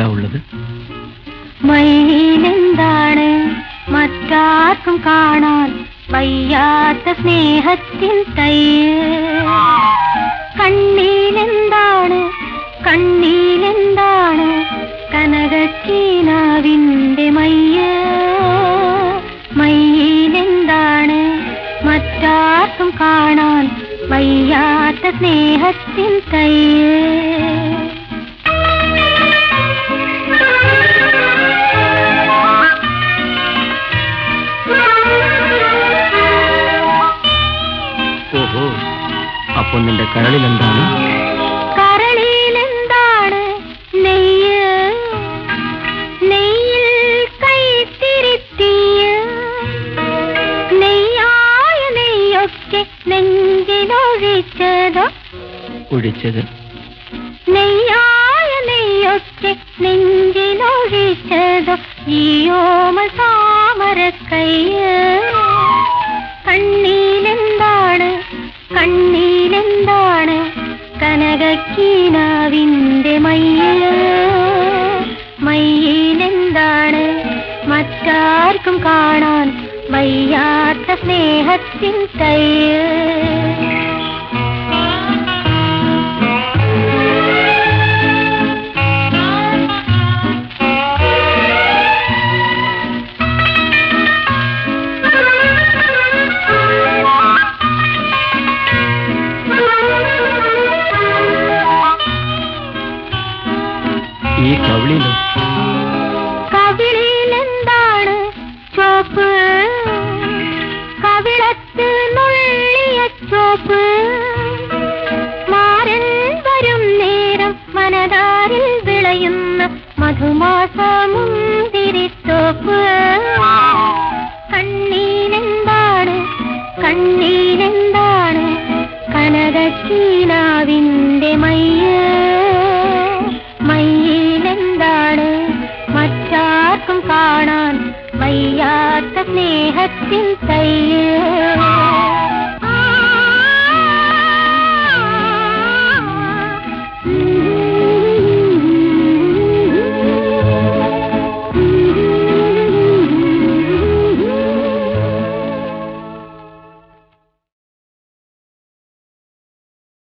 എന്താ ഉള്ളത് മയിലെന്താണ് മറ്റാർക്കും കാണാൻ വയ്യാത്ത സ്നേഹത്തിൻ തയ്യ് കണ്ണീലെന്താണ് കണ്ണീലെന്താണ് കനകക്കീനാവിൻ്റെ മയ്യ് മയ്യിലെന്താണ് മറ്റാർക്കും കാണാൻ വയ്യാത്ത സ്നേഹത്തിൻ തയ്യ് ഓഹോ അപ്പൊ നിന്റെ കരളിൽ എന്താണ് കരളിലെന്താണ് നെയ്യ് നെയ്യിൽ കൈത്തിരിത്തിയ നെയ്യായ നെയ്യൊക്കെ നെഞ്ചിലൊഴിച്ചതോ ഒഴിച്ചത് നെയ്യായ നെയ്യൊക്കെ നെഞ്ചിലൊഴിച്ചതോ ഈയോമ താമരക്കയ്യ് കണ്ണീലെന്താണ് കണ്ണീലെന്താണ് കനകക്കീനാവിൻ്റെ മയ്യ് മയ്യിലെന്താണ് മറ്റാർക്കും കാണാൻ വയ്യാത്ത സ്നേഹത്തിൻ തയ്യ് ഈ കവിളിലോ കവിളിലെന്താണ് ചോപ്പ് കവിളത്ത് നുള്ളിയ ചോപ്പ് മാരൻ വരും നേരം മനതാരിൽ വിളയുന്ന മധുമാസമുന്തിരിത്തോപ്പ് കണ്ണീലെന്താണ് കണ്ണീലെന്താണ് കനകക്കീനാവിൻ്റെ മയ്യ് മയ്യിലെന്താണ് മറ്റാർക്കും കാണാൻ വയ്യാത്ത സ്നേഹത്തിൻ തയ്യ്